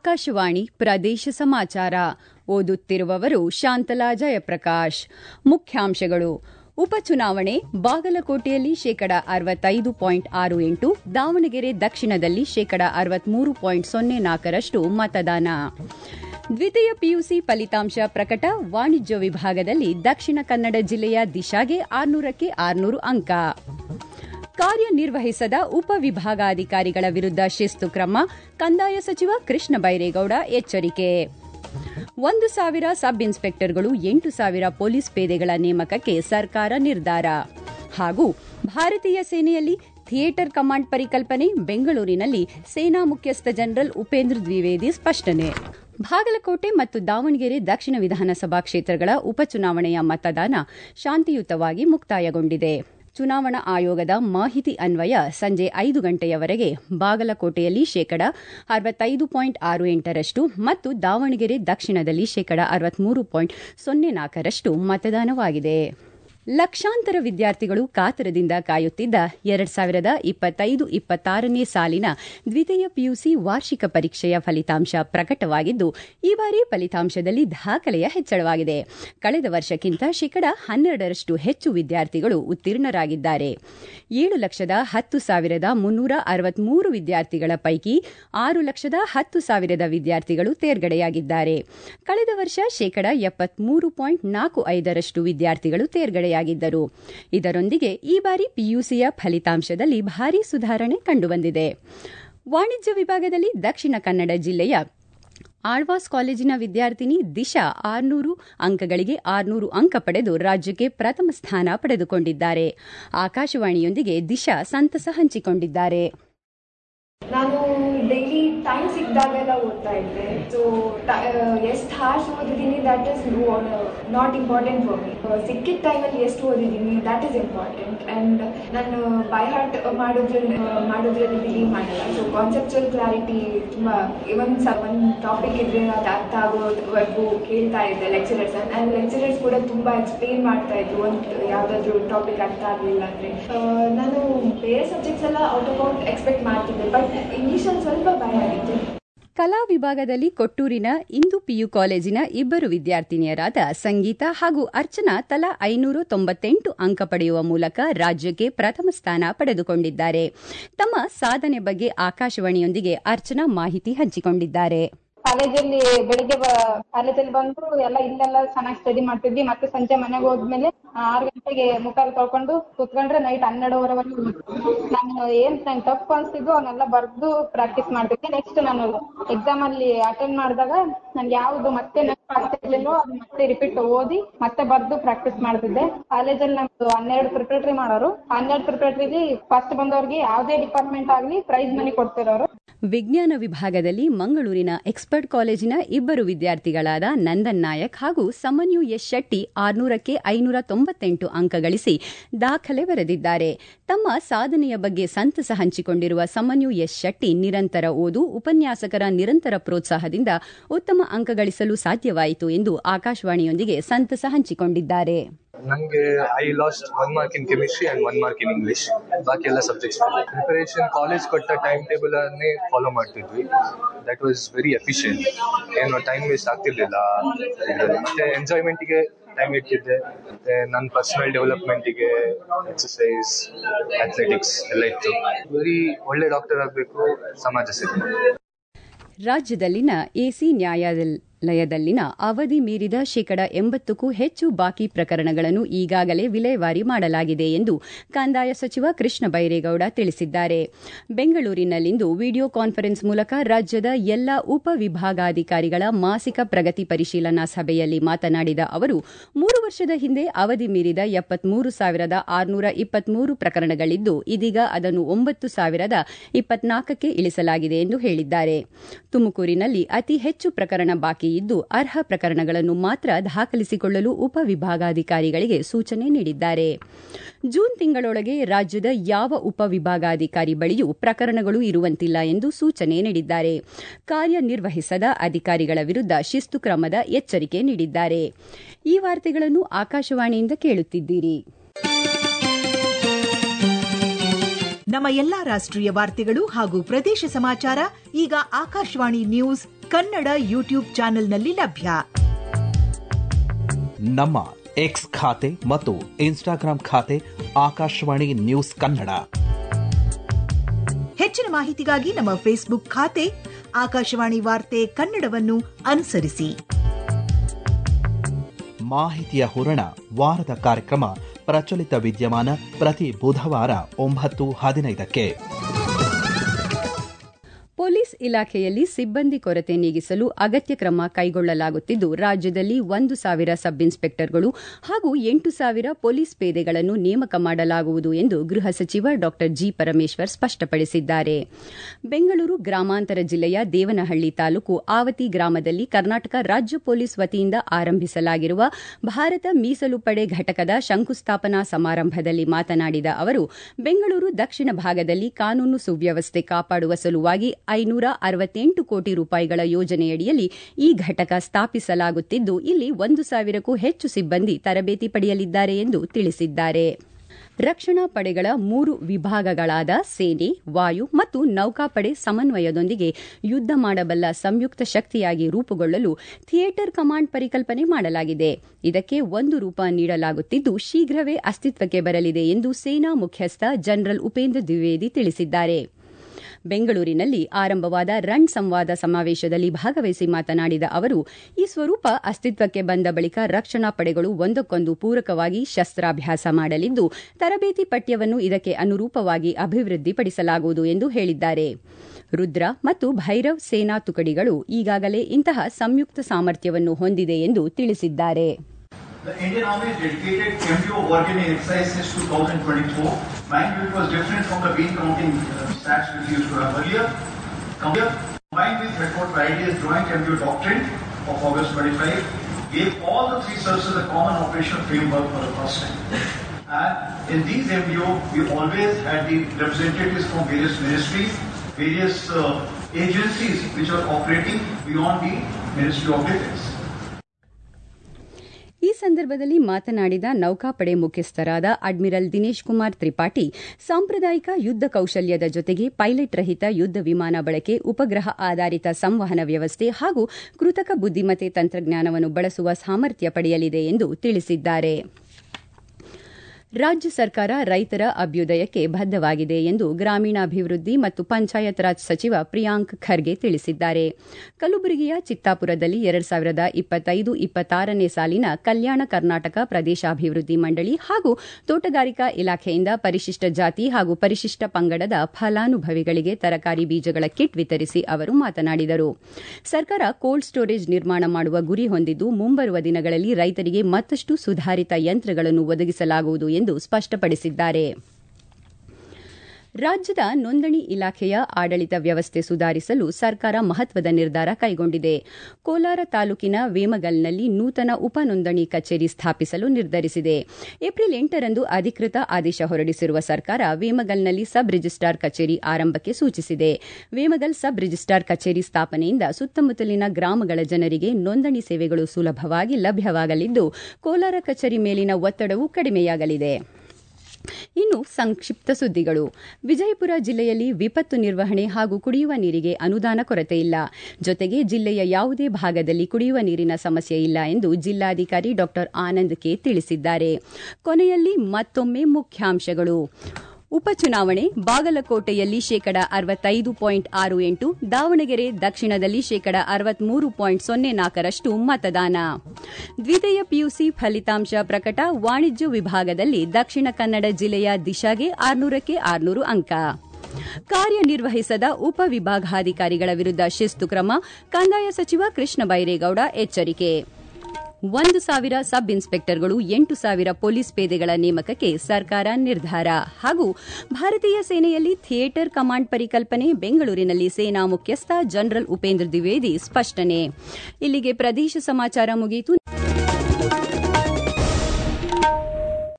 ಆಕಾಶವಾಣಿ ಪ್ರದೇಶ ಸಮಾಚಾರ ಓದುತ್ತಿರುವವರು ಶಾಂತಲಾ ಜಯಪ್ರಕಾಶ್ ಮುಖ್ಯಾಂಶಗಳು ಉಪಚುನಾವಣೆ ಬಾಗಲಕೋಟೆಯಲ್ಲಿ ಶೇಕಡ ಅರವತ್ತೈದು ಪಾಯಿಂಟ್ ಆರು ಎಂಟು ದಾವಣಗೆರೆ ದಕ್ಷಿಣದಲ್ಲಿ ಶೇಕಡ ಅರವತ್ಮೂರು ಪಾಯಿಂಟ್ ಸೊನ್ನೆ ನಾಲ್ಕರಷ್ಟು ಮತದಾನ ದ್ವಿತೀಯ ಪಿಯುಸಿ ಫಲಿತಾಂಶ ಪ್ರಕಟ ವಾಣಿಜ್ಯ ವಿಭಾಗದಲ್ಲಿ ದಕ್ಷಿಣ ಕನ್ನಡ ಜಿಲ್ಲೆಯ ದಿಶಾಗೆ ಆರ್ನೂರಕ್ಕೆ ಆರ್ನೂರು ಅಂಕ ಕಾರ್ಯನಿರ್ವಹಿಸದ ಉಪವಿಭಾಗಾಧಿಕಾರಿಗಳ ವಿರುದ್ಧ ಶಿಸ್ತು ಕ್ರಮ ಕಂದಾಯ ಸಚಿವ ಕೃಷ್ಣ ಬೈರೇಗೌಡ ಎಚ್ಚರಿಕೆ ಒಂದು ಸಾವಿರ ಸಬ್ ಇನ್ಸ್ಪೆಕ್ಟರ್ಗಳು ಎಂಟು ಸಾವಿರ ಪೊಲೀಸ್ ಪೇದೆಗಳ ನೇಮಕಕ್ಕೆ ಸರ್ಕಾರ ನಿರ್ಧಾರ ಹಾಗೂ ಭಾರತೀಯ ಸೇನೆಯಲ್ಲಿ ಥಿಯೇಟರ್ ಕಮಾಂಡ್ ಪರಿಕಲ್ಪನೆ ಬೆಂಗಳೂರಿನಲ್ಲಿ ಸೇನಾ ಮುಖ್ಯಸ್ಥ ಜನರಲ್ ಉಪೇಂದ್ರ ದ್ವಿವೇದಿ ಸ್ಪಷ್ಟನೆ ಬಾಗಲಕೋಟೆ ಮತ್ತು ದಾವಣಗೆರೆ ದಕ್ಷಿಣ ವಿಧಾನಸಭಾ ಕ್ಷೇತ್ರಗಳ ಉಪಚುನಾವಣೆಯ ಮತದಾನ ಶಾಂತಿಯುತವಾಗಿ ಮುಕ್ತಾಯಗೊಂಡಿದೆ ಚುನಾವಣಾ ಆಯೋಗದ ಮಾಹಿತಿ ಅನ್ವಯ ಸಂಜೆ ಐದು ಗಂಟೆಯವರೆಗೆ ಬಾಗಲಕೋಟೆಯಲ್ಲಿ ಶೇಕಡ ಅರವತ್ತೈದು ಪಾಯಿಂಟ್ ಆರು ಎಂಟರಷ್ಟು ಮತ್ತು ದಾವಣಗೆರೆ ದಕ್ಷಿಣದಲ್ಲಿ ಶೇಕಡ ಅರವತ್ಮೂರು ಪಾಯಿಂಟ್ ಸೊನ್ನೆ ನಾಲ್ಕರಷ್ಟು ಮತದಾನವಾಗಿದೆ ಲಕ್ಷಾಂತರ ವಿದ್ಯಾರ್ಥಿಗಳು ಕಾತರದಿಂದ ಕಾಯುತ್ತಿದ್ದ ಎರಡ್ ಸಾವಿರದ ಇಪ್ಪತ್ತೈದು ಇಪ್ಪತ್ತಾರನೇ ಸಾಲಿನ ದ್ವಿತೀಯ ಪಿಯುಸಿ ವಾರ್ಷಿಕ ಪರೀಕ್ಷೆಯ ಫಲಿತಾಂಶ ಪ್ರಕಟವಾಗಿದ್ದು ಈ ಬಾರಿ ಫಲಿತಾಂಶದಲ್ಲಿ ದಾಖಲೆಯ ಹೆಚ್ಚಳವಾಗಿದೆ ಕಳೆದ ವರ್ಷಕ್ಕಿಂತ ಶೇಕಡ ಹನ್ನೆರಡರಷ್ಟು ಹೆಚ್ಚು ವಿದ್ಯಾರ್ಥಿಗಳು ಉತ್ತೀರ್ಣರಾಗಿದ್ದಾರೆ ಏಳು ಲಕ್ಷದ ಹತ್ತು ಸಾವಿರದ ಮುನ್ನೂರ ಅರವತ್ಮೂರು ವಿದ್ಯಾರ್ಥಿಗಳ ಪೈಕಿ ಆರು ಲಕ್ಷದ ಹತ್ತು ಸಾವಿರದ ವಿದ್ಯಾರ್ಥಿಗಳು ತೇರ್ಗಡೆಯಾಗಿದ್ದಾರೆ ಕಳೆದ ವರ್ಷ ಶೇಕಡ ಎಪ್ಪತ್ಮೂರು ಪಾಯಿಂಟ್ ನಾಲ್ಕು ಐದರಷ್ಟು ವಿದ್ಯಾರ್ಥಿಗಳು ತೇರ್ಗಡೆ ಗಿದ್ದರು ಇದರೊಂದಿಗೆ ಈ ಬಾರಿ ಪಿಯುಸಿಯ ಫಲಿತಾಂಶದಲ್ಲಿ ಭಾರೀ ಸುಧಾರಣೆ ಕಂಡುಬಂದಿದೆ ವಾಣಿಜ್ಯ ವಿಭಾಗದಲ್ಲಿ ದಕ್ಷಿಣ ಕನ್ನಡ ಜಿಲ್ಲೆಯ ಆಳ್ವಾಸ್ ಕಾಲೇಜಿನ ವಿದ್ಯಾರ್ಥಿನಿ ದಿಶಾ ಆರ್ನೂರು ಅಂಕಗಳಿಗೆ ಆರ್ನೂರು ಅಂಕ ಪಡೆದು ರಾಜ್ಯಕ್ಕೆ ಪ್ರಥಮ ಸ್ಥಾನ ಪಡೆದುಕೊಂಡಿದ್ದಾರೆ ಆಕಾಶವಾಣಿಯೊಂದಿಗೆ ದಿಶಾ ಸಂತಸ ಹಂಚಿಕೊಂಡಿದ್ದಾರೆ ನಾನು ಡೈಲಿ ಟೈಮ್ ಸಿಕ್ಕಿದಾಗೆಲ್ಲ ಓದ್ತಾ ಇದ್ದೆ ಸೊ ಎಷ್ಟು ಹಾರ್ಸ್ ಓದಿದ್ದೀನಿ that is not important for me ಸಿಕ್ಕಿದ ಟೈಮಲ್ಲಿ ಎಷ್ಟು ಓದಿದ್ದೀನಿ ದ್ಯಾಟ್ ಇಸ್ ಇಂಪಾರ್ಟೆಂಟ್ ಆ್ಯಂಡ್ ನಾನು ಬೈ ಹಾರ್ಟ್ ಮಾಡೋದ್ರಲ್ಲಿ ಮಾಡೋದ್ರಲ್ಲಿ ಬಿಲೀವ್ ಮಾಡಲ್ಲ ಸೊ ಕಾನ್ಸೆಪ್ಚುಯಲ್ ಕ್ಲಾರಿಟಿ ತುಂಬ ಒಂದು ಸ ಒಂದು ಟಾಪಿಕ್ ಇದ್ರೆ ಅದು ಅರ್ಥ ಆಗೋವರೆಗೂ ಕೇಳ್ತಾ ಇದ್ದೆ ಲೆಕ್ಚರರ್ಸ್ ಆ್ಯಂಡ್ ಲೆಕ್ಚರರ್ಸ್ ಕೂಡ ತುಂಬ ಎಕ್ಸ್ಪ್ಲೇನ್ ಮಾಡ್ತಾ ಇದ್ರು ಒಂದು ಯಾವುದಾದ್ರೂ ಟಾಪಿಕ್ ಅರ್ಥ ಆಗಲಿಲ್ಲ ಅಂದರೆ ನಾನು ಬೇರೆ ಸಬ್ಜೆಕ್ಟ್ಸ್ ಎಲ್ಲ ಔಟ್ ಆಫ್ ಔಟ್ ಎಕ್ಸ್ಪೆಕ್ಟ್ ಮಾಡ್ತಿದ್ದೆ ಬಟ್ ಇಂಗ್ಲೀಷಲ್ಲಿ ಸ್ವಲ್ಪ ಭಯ ಆಗಿತ್ತು ಕಲಾ ವಿಭಾಗದಲ್ಲಿ ಕೊಟ್ಟೂರಿನ ಇಂದು ಪಿಯು ಕಾಲೇಜಿನ ಇಬ್ಬರು ವಿದ್ಯಾರ್ಥಿನಿಯರಾದ ಸಂಗೀತ ಹಾಗೂ ಅರ್ಚನಾ ತಲಾ ಐನೂರು ತೊಂಬತ್ತೆಂಟು ಅಂಕ ಪಡೆಯುವ ಮೂಲಕ ರಾಜ್ಯಕ್ಕೆ ಪ್ರಥಮ ಸ್ಥಾನ ಪಡೆದುಕೊಂಡಿದ್ದಾರೆ ತಮ್ಮ ಸಾಧನೆ ಬಗ್ಗೆ ಆಕಾಶವಾಣಿಯೊಂದಿಗೆ ಅರ್ಚನಾ ಮಾಹಿತಿ ಹಂಚಿಕೊಂಡಿದ್ದಾರೆ ಕಾಲೇಜಲ್ಲಿ ಬೆಳಿಗ್ಗೆ ಕಾಲೇಜಲ್ಲಿ ಬಂದು ಎಲ್ಲ ಇಲ್ಲೆಲ್ಲ ಚೆನ್ನಾಗಿ ಸ್ಟಡಿ ಮಾಡ್ತಿದ್ವಿ ಮತ್ತೆ ಸಂಜೆ ಮನೆಗೆ ಹೋದ್ಮೇಲೆ ಆರು ಗಂಟೆಗೆ ಮುಖ ತೊಳ್ಕೊಂಡು ಕುತ್ಕೊಂಡ್ರೆ ನೈಟ್ ಹನ್ನೆರಡುವರೆವರೆಗೂ ನಾನು ಏನ್ ನಂಗೆ ತಪ್ಪು ಅನ್ಸ್ತಿದ್ವು ಅವನ್ನೆಲ್ಲ ಬರ್ದು ಪ್ರಾಕ್ಟೀಸ್ ಮಾಡ್ತಿದ್ದೆ ನೆಕ್ಸ್ಟ್ ನಾನು ಎಕ್ಸಾಮ್ ಅಲ್ಲಿ ಅಟೆಂಡ್ ಮಾಡಿದಾಗ ನನ್ಗೆ ಯಾವ್ದು ಮತ್ತೆ ನೆನಪು ಆಗ್ತಿರ್ಲಿಲ್ವೋ ಅದು ಮತ್ತೆ ರಿಪೀಟ್ ಓದಿ ಮತ್ತೆ ಬರ್ದು ಪ್ರಾಕ್ಟೀಸ್ ಮಾಡ್ತಿದ್ದೆ ಕಾಲೇಜಲ್ಲಿ ನಮ್ದು ಹನ್ನೆರಡು ಪ್ರಿಪರೇಟರಿ ಮಾಡೋರು ಹನ್ನೆರಡು ಪ್ರಿಪರೇಟರಿಲಿ ಫಸ್ಟ್ ಬಂದವ್ರಿಗೆ ಯಾವ್ದೇ ಡಿಪಾರ್ಟ್ಮೆಂಟ್ ಆಗ್ಲಿ ಪ್ರೈಸ್ ಮನಿ ಕೊಡ್ತಿರೋರು ವಿಜ್ಞಾನ ವಿಭಾಗದಲ್ಲಿ ಮಂಗಳೂರಿನ ಎಕ್ಸ್ಪರ್ಟ್ ಕಾಲೇಜಿನ ಇಬ್ಬರು ವಿದ್ಯಾರ್ಥಿಗಳಾದ ನಂದನ್ ನಾಯಕ್ ಹಾಗೂ ಸಮನ್ಯು ಎಸ್ ಶೆಟ್ಟಿ ಆರ್ನೂರಕ್ಕೆ ಐನೂರ ತೊಂಬತ್ತೆಂಟು ಅಂಕ ಗಳಿಸಿ ದಾಖಲೆ ಬರೆದಿದ್ದಾರೆ ತಮ್ಮ ಸಾಧನೆಯ ಬಗ್ಗೆ ಸಂತಸ ಹಂಚಿಕೊಂಡಿರುವ ಸಮನ್ಯು ಎಸ್ ಶೆಟ್ಟಿ ನಿರಂತರ ಓದು ಉಪನ್ಯಾಸಕರ ನಿರಂತರ ಪ್ರೋತ್ಸಾಹದಿಂದ ಉತ್ತಮ ಅಂಕ ಗಳಿಸಲು ಸಾಧ್ಯವಾಯಿತು ಎಂದು ಆಕಾಶವಾಣಿಯೊಂದಿಗೆ ಸಂತಸ ಹಂಚಿಕೊಂಡಿದ್ದಾರೆ ನಂಗೆ I lost one mark in chemistry and one mark in English ಬಾಕಿ ಎಲ್ಲ ಸಬ್ಜೆಕ್ಟ್ಸ್ ಪ್ರಿಪರೇಷನ್ ಕಾಲೇಜ್ ಕೊಟ್ಟ ಟೈಮ್ ಟೇಬಲ್ ಅನ್ನೇ ಫಾಲೋ ಮಾಡ್ತಿದ್ವಿ ದಟ್ ವಾಸ್ ವೆರಿ ಎಫಿಷಿಯಂಟ್ ಏನು ಟೈಮ್ ವೇಸ್ಟ್ ಆಗ್ತಿರ್ಲಿಲ್ಲ ಮತ್ತೆ ಎಂಜಾಯ್ಮೆಂಟಿಗೆ ಟೈಮ್ ಇಟ್ಟಿದ್ದೆ ಮತ್ತೆ ನನ್ನ ಪರ್ಸನಲ್ ಡೆವಲಪ್ಮೆಂಟಿಗೆ ಎಕ್ಸಸೈಸ್ ಅಥ್ಲೆಟಿಕ್ಸ್ ಎಲ್ಲ ಇತ್ತು ವೆರಿ ಒಳ್ಳೆ ಡಾಕ್ಟರ್ ಆಗಬೇಕು ಸಮಾಜ ಸೇವೆ ರಾಜ್ಯದಲ್ಲಿನ ಎಸಿ ನ್ಯಾಯಾಲಯದಲ್ಲಿನ ಅವಧಿ ಮೀರಿದ ಶೇಕಡ ಎಂಬತ್ತಕ್ಕೂ ಹೆಚ್ಚು ಬಾಕಿ ಪ್ರಕರಣಗಳನ್ನು ಈಗಾಗಲೇ ವಿಲೇವಾರಿ ಮಾಡಲಾಗಿದೆ ಎಂದು ಕಂದಾಯ ಸಚಿವ ಕೃಷ್ಣ ಬೈರೇಗೌಡ ತಿಳಿಸಿದ್ದಾರೆ ಬೆಂಗಳೂರಿನಲ್ಲಿಂದು ವಿಡಿಯೋ ಕಾನ್ಫರೆನ್ಸ್ ಮೂಲಕ ರಾಜ್ಯದ ಎಲ್ಲ ಉಪವಿಭಾಗಾಧಿಕಾರಿಗಳ ಮಾಸಿಕ ಪ್ರಗತಿ ಪರಿಶೀಲನಾ ಸಭೆಯಲ್ಲಿ ಮಾತನಾಡಿದ ಅವರು ಮೂರು ವರ್ಷದ ಹಿಂದೆ ಅವಧಿ ಮೀರಿದ ಎಪ್ಪತ್ಮೂರು ಸಾವಿರದ ಆರುನೂರ ಇಪ್ಪತ್ಮೂರು ಪ್ರಕರಣಗಳಿದ್ದು ಇದೀಗ ಅದನ್ನು ಒಂಬತ್ತು ಸಾವಿರದ ಇಪ್ಪತ್ನಾಲ್ಕಕ್ಕೆ ಇಳಿಸಲಾಗಿದೆ ಎಂದು ಹೇಳಿದ್ದಾರೆ ತುಮಕೂರಿನಲ್ಲಿ ಅತಿ ಹೆಚ್ಚು ಪ್ರಕರಣ ಬಾಕಿ ಇದ್ದು ಅರ್ಹ ಪ್ರಕರಣಗಳನ್ನು ಮಾತ್ರ ದಾಖಲಿಸಿಕೊಳ್ಳಲು ಉಪವಿಭಾಗಾಧಿಕಾರಿಗಳಿಗೆ ಸೂಚನೆ ನೀಡಿದ್ದಾರೆ ಜೂನ್ ತಿಂಗಳೊಳಗೆ ರಾಜ್ಯದ ಯಾವ ಉಪವಿಭಾಗಾಧಿಕಾರಿ ಬಳಿಯೂ ಪ್ರಕರಣಗಳು ಇರುವಂತಿಲ್ಲ ಎಂದು ಸೂಚನೆ ನೀಡಿದ್ದಾರೆ ಕಾರ್ಯನಿರ್ವಹಿಸದ ಅಧಿಕಾರಿಗಳ ವಿರುದ್ಧ ಶಿಸ್ತು ಕ್ರಮದ ಎಚ್ಚರಿಕೆ ನೀಡಿದ್ದಾರೆ ಈ ವಾರ್ತೆಗಳನ್ನು ಆಕಾಶವಾಣಿಯಿಂದ ಕೇಳುತ್ತಿದ್ದೀರಿ ನಮ್ಮ ಎಲ್ಲಾ ರಾಷ್ಟ್ರೀಯ ವಾರ್ತೆಗಳು ಹಾಗೂ ಪ್ರದೇಶ ಸಮಾಚಾರ ಈಗ ಆಕಾಶವಾಣಿ ನ್ಯೂಸ್ ಕನ್ನಡ ಯೂಟ್ಯೂಬ್ ಚಾನೆಲ್ನಲ್ಲಿ ಲಭ್ಯ ನಮ್ಮ ಎಕ್ಸ್ ಖಾತೆ ಮತ್ತು ಇನ್ಸ್ಟಾಗ್ರಾಂ ಖಾತೆ ಆಕಾಶವಾಣಿ ನ್ಯೂಸ್ ಕನ್ನಡ ಹೆಚ್ಚಿನ ಮಾಹಿತಿಗಾಗಿ ನಮ್ಮ ಫೇಸ್ಬುಕ್ ಖಾತೆ ಆಕಾಶವಾಣಿ ವಾರ್ತೆ ಕನ್ನಡವನ್ನು ಅನುಸರಿಸಿ ಮಾಹಿತಿಯ ಹೂರಣ ವಾರದ ಕಾರ್ಯಕ್ರಮ ಪ್ರಚಲಿತ ವಿದ್ಯಮಾನ ಪ್ರತಿ ಬುಧವಾರ ಒಂಬತ್ತು ಹದಿನೈದಕ್ಕೆ ಪೊಲೀಸ್ ಇಲಾಖೆಯಲ್ಲಿ ಸಿಬ್ಬಂದಿ ಕೊರತೆ ನೀಗಿಸಲು ಅಗತ್ಯ ಕ್ರಮ ಕೈಗೊಳ್ಳಲಾಗುತ್ತಿದ್ದು ರಾಜ್ಯದಲ್ಲಿ ಒಂದು ಸಾವಿರ ಸಬ್ ಇನ್ಸ್ಪೆಕ್ಟರ್ಗಳು ಹಾಗೂ ಎಂಟು ಸಾವಿರ ಪೊಲೀಸ್ ಪೇದೆಗಳನ್ನು ನೇಮಕ ಮಾಡಲಾಗುವುದು ಎಂದು ಗೃಹ ಸಚಿವ ಡಾ ಜಿ ಪರಮೇಶ್ವರ್ ಸ್ಪಷ್ಟಪಡಿಸಿದ್ದಾರೆ ಬೆಂಗಳೂರು ಗ್ರಾಮಾಂತರ ಜಿಲ್ಲೆಯ ದೇವನಹಳ್ಳಿ ತಾಲೂಕು ಆವತಿ ಗ್ರಾಮದಲ್ಲಿ ಕರ್ನಾಟಕ ರಾಜ್ಯ ಪೊಲೀಸ್ ವತಿಯಿಂದ ಆರಂಭಿಸಲಾಗಿರುವ ಭಾರತ ಮೀಸಲು ಪಡೆ ಘಟಕದ ಶಂಕುಸ್ಥಾಪನಾ ಸಮಾರಂಭದಲ್ಲಿ ಮಾತನಾಡಿದ ಅವರು ಬೆಂಗಳೂರು ದಕ್ಷಿಣ ಭಾಗದಲ್ಲಿ ಕಾನೂನು ಸುವ್ಯವಸ್ಥೆ ಕಾಪಾಡುವ ಸಲುವಾಗಿ ಐನೂರ ಅರವತ್ತೆಂಟು ಕೋಟಿ ರೂಪಾಯಿಗಳ ಯೋಜನೆಯಡಿಯಲ್ಲಿ ಈ ಘಟಕ ಸ್ಥಾಪಿಸಲಾಗುತ್ತಿದ್ದು ಇಲ್ಲಿ ಒಂದು ಸಾವಿರಕ್ಕೂ ಹೆಚ್ಚು ಸಿಬ್ಬಂದಿ ತರಬೇತಿ ಪಡೆಯಲಿದ್ದಾರೆ ಎಂದು ತಿಳಿಸಿದ್ದಾರೆ ರಕ್ಷಣಾ ಪಡೆಗಳ ಮೂರು ವಿಭಾಗಗಳಾದ ಸೇನೆ ವಾಯು ಮತ್ತು ನೌಕಾಪಡೆ ಸಮನ್ವಯದೊಂದಿಗೆ ಯುದ್ಧ ಮಾಡಬಲ್ಲ ಸಂಯುಕ್ತ ಶಕ್ತಿಯಾಗಿ ರೂಪುಗೊಳ್ಳಲು ಥಿಯೇಟರ್ ಕಮಾಂಡ್ ಪರಿಕಲ್ಪನೆ ಮಾಡಲಾಗಿದೆ ಇದಕ್ಕೆ ಒಂದು ರೂಪ ನೀಡಲಾಗುತ್ತಿದ್ದು ಶೀಘ್ರವೇ ಅಸ್ತಿತ್ವಕ್ಕೆ ಬರಲಿದೆ ಎಂದು ಸೇನಾ ಮುಖ್ಯಸ್ಥ ಜನರಲ್ ಉಪೇಂದ್ರ ದ್ವಿವೇದಿ ತಿಳಿಸಿದ್ದಾರೆ ಬೆಂಗಳೂರಿನಲ್ಲಿ ಆರಂಭವಾದ ರನ್ ಸಂವಾದ ಸಮಾವೇಶದಲ್ಲಿ ಭಾಗವಹಿಸಿ ಮಾತನಾಡಿದ ಅವರು ಈ ಸ್ವರೂಪ ಅಸ್ತಿತ್ವಕ್ಕೆ ಬಂದ ಬಳಿಕ ರಕ್ಷಣಾ ಪಡೆಗಳು ಒಂದಕ್ಕೊಂದು ಪೂರಕವಾಗಿ ಶಸ್ತ್ರಾಭ್ಯಾಸ ಮಾಡಲಿದ್ದು ತರಬೇತಿ ಪಠ್ಯವನ್ನು ಇದಕ್ಕೆ ಅನುರೂಪವಾಗಿ ಅಭಿವೃದ್ಧಿಪಡಿಸಲಾಗುವುದು ಎಂದು ಹೇಳಿದ್ದಾರೆ ರುದ್ರ ಮತ್ತು ಭೈರವ್ ಸೇನಾ ತುಕಡಿಗಳು ಈಗಾಗಲೇ ಇಂತಹ ಸಂಯುಕ್ತ ಸಾಮರ್ಥ್ಯವನ್ನು ಹೊಂದಿದೆ ಎಂದು ತಿಳಿಸಿದ್ದಾರೆ The Indian Army is dedicated MPO wargaming exercise since 2024. Mind you, it was different from the bean counting uh, stats which we used to have earlier. Combined with headquarters IDS joint MPO doctrine of August 25, gave all the three services a common operational framework for the first time. And in these MPO, we always had the representatives from various ministries, various uh, agencies which are operating beyond the Ministry of Defence. ಈ ಸಂದರ್ಭದಲ್ಲಿ ಮಾತನಾಡಿದ ನೌಕಾಪಡೆ ಮುಖ್ಯಸ್ಥರಾದ admiral Dinesh Kumar Tripathi ಸಾಂಪ್ರದಾಯಿಕ ಯುದ್ದ ಕೌಶಲ್ಯದ ಜೊತೆಗೆ pilot ರಹಿತ ಯುದ್ದ ವಿಮಾನ ಬಳಕೆ ಉಪಗ್ರಹ ಆಧಾರಿತ ಸಂವಹನ ವ್ಯವಸ್ಥೆ ಹಾಗೂ ಕೃತಕ ಬುದ್ದಿಮತ್ತೆ ತಂತ್ರಜ್ಞಾನವನ್ನು ಬಳಸುವ ಸಾಮರ್ಥ್ಯ ಪಡೆಯಲಿದೆ ಎಂದು ತಿಳಿಸಿದ್ದಾರೆ ರಾಜ್ಯ ಸರ್ಕಾರ ರೈತರ ಅಭ್ಯುದಯಕ್ಕೆ ಬದ್ದವಾಗಿದೆ ಎಂದು ಗ್ರಾಮೀಣಾಭಿವೃದ್ಧಿ ಮತ್ತು ಪಂಚಾಯತ್ ರಾಜ್ ಸಚಿವ ಪ್ರಿಯಾಂಕ್ ಖರ್ಗೆ ತಿಳಿಸಿದ್ದಾರೆ ಕಲಬುರಗಿಯ ಚಿತ್ತಾಪುರದಲ್ಲಿ ಎರಡು ಸಾವಿರದ ಇಪ್ಪತ್ತೈದು ಇಪ್ಪತ್ತಾರನೇ ಸಾಲಿನ ಕಲ್ಯಾಣ ಕರ್ನಾಟಕ ಪ್ರದೇಶಾಭಿವೃದ್ಧಿ ಮಂಡಳಿ ಹಾಗೂ ತೋಟಗಾರಿಕಾ ಇಲಾಖೆಯಿಂದ ಪರಿಶಿಷ್ಟ ಜಾತಿ ಹಾಗೂ ಪರಿಶಿಷ್ಟ ಪಂಗಡದ ಫಲಾನುಭವಿಗಳಿಗೆ ತರಕಾರಿ ಬೀಜಗಳ ಕಿಟ್ ವಿತರಿಸಿ ಅವರು ಮಾತನಾಡಿದರು ಸರ್ಕಾರ ಕೋಲ್ಡ್ ಸ್ಟೋರೇಜ್ ನಿರ್ಮಾಣ ಮಾಡುವ ಗುರಿ ಹೊಂದಿದ್ದು ಮುಂಬರುವ ದಿನಗಳಲ್ಲಿ ರೈತರಿಗೆ ಮತ್ತಷ್ಟು ಸುಧಾರಿತ ಯಂತ್ರಗಳನ್ನು ಒದಗಿಸಲಾಗುವುದು ಎಂದು ಸ್ಪಷ್ಟಪಡಿಸಿದ್ದಾರೆ ರಾಜ್ಯದ ನೋಂದಣಿ ಇಲಾಖೆಯ ಆಡಳಿತ ವ್ಯವಸ್ಥೆ ಸುಧಾರಿಸಲು ಸರ್ಕಾರ ಮಹತ್ವದ ನಿರ್ಧಾರ ಕೈಗೊಂಡಿದೆ ಕೋಲಾರ ತಾಲೂಕಿನ ವೇಮಗಲ್ನಲ್ಲಿ ನೂತನ ಉಪ ನೋಂದಣಿ ಕಚೇರಿ ಸ್ಥಾಪಿಸಲು ನಿರ್ಧರಿಸಿದೆ ಏಪ್ರಿಲ್ ಎಂಟರಂದು ಅಧಿಕೃತ ಆದೇಶ ಹೊರಡಿಸಿರುವ ಸರ್ಕಾರ ವೇಮಗಲ್ನಲ್ಲಿ ಸಬ್ ರಿಜಿಸ್ಟಾರ್ ಕಚೇರಿ ಆರಂಭಕ್ಕೆ ಸೂಚಿಸಿದೆ ವೇಮಗಲ್ ಸಬ್ ರಿಜಿಸ್ಟಾರ್ ಕಚೇರಿ ಸ್ಥಾಪನೆಯಿಂದ ಸುತ್ತಮುತ್ತಲಿನ ಗ್ರಾಮಗಳ ಜನರಿಗೆ ನೋಂದಣಿ ಸೇವೆಗಳು ಸುಲಭವಾಗಿ ಲಭ್ಯವಾಗಲಿದ್ದು ಕೋಲಾರ ಕಚೇರಿ ಮೇಲಿನ ಒತ್ತಡವೂ ಕಡಿಮೆಯಾಗಲಿದೆ ಇನ್ನು ಸಂಕ್ಷಿಪ್ತ ಸುದ್ದಿಗಳು ವಿಜಯಪುರ ಜಿಲ್ಲೆಯಲ್ಲಿ ವಿಪತ್ತು ನಿರ್ವಹಣೆ ಹಾಗೂ ಕುಡಿಯುವ ನೀರಿಗೆ ಅನುದಾನ ಕೊರತೆ ಇಲ್ಲ ಜೊತೆಗೆ ಜಿಲ್ಲೆಯ ಯಾವುದೇ ಭಾಗದಲ್ಲಿ ಕುಡಿಯುವ ನೀರಿನ ಸಮಸ್ಯೆ ಇಲ್ಲ ಎಂದು ಜಿಲ್ಲಾಧಿಕಾರಿ ಡಾ ಆನಂದ್ ಕೆ ತಿಳಿಸಿದ್ದಾರೆ ಕೊನೆಯಲ್ಲಿ ಮತ್ತೊಮ್ಮೆ ಮುಖ್ಯಾಂಶಗಳು ಉಪಚುನಾವಣೆ ಬಾಗಲಕೋಟೆಯಲ್ಲಿ ಶೇಕಡ ಅರವತ್ತೈದು ಪಾಯಿಂಟ್ ಆರು ಎಂಟು ದಾವಣಗೆರೆ ದಕ್ಷಿಣದಲ್ಲಿ ಶೇಕಡ ಅರವತ್ಮೂರು ಪಾಯಿಂಟ್ ಸೊನ್ನೆ ನಾಲ್ಕರಷ್ಟು ಮತದಾನ ದ್ವಿತೀಯ ಪಿಯುಸಿ ಫಲಿತಾಂಶ ಪ್ರಕಟ ವಾಣಿಜ್ಯ ವಿಭಾಗದಲ್ಲಿ ದಕ್ಷಿಣ ಕನ್ನಡ ಜಿಲ್ಲೆಯ ದಿಶಾಗೆ ಆರ್ನೂರಕ್ಕೆ ಆರ್ನೂರು ಅಂಕ ಕಾರ್ಯನಿರ್ವಹಿಸದ ಉಪವಿಭಾಗಾಧಿಕಾರಿಗಳ ವಿರುದ್ಧ ಶಿಸ್ತು ಕ್ರಮ ಕಂದಾಯ ಸಚಿವ ಕೃಷ್ಣ ಬೈರೇಗೌಡ ಎಚ್ಚರಿಕೆ ಒಂದು ಸಾವಿರ ಸಬ್ ಇನ್ಸ್ಪೆಕ್ಟರ್ಗಳು ಎಂಟು ಸಾವಿರ ಪೊಲೀಸ್ ಪೇದೆಗಳ ನೇಮಕಕ್ಕೆ ಸರ್ಕಾರ ನಿರ್ಧಾರ ಹಾಗೂ ಭಾರತೀಯ ಸೇನೆಯಲ್ಲಿ ಥಿಯೇಟರ್ ಕಮಾಂಡ್ ಪರಿಕಲ್ಪನೆ ಬೆಂಗಳೂರಿನಲ್ಲಿ ಸೇನಾ ಮುಖ್ಯಸ್ಥ ಜನರಲ್ ಉಪೇಂದ್ರ ದ್ವಿವೇದಿ ಸ್ಪಷ್ಟನೆ ಇಲ್ಲಿಗೆ ಪ್ರದೇಶ ಸಮಾಚಾರ ಮುಗಿಯಿತು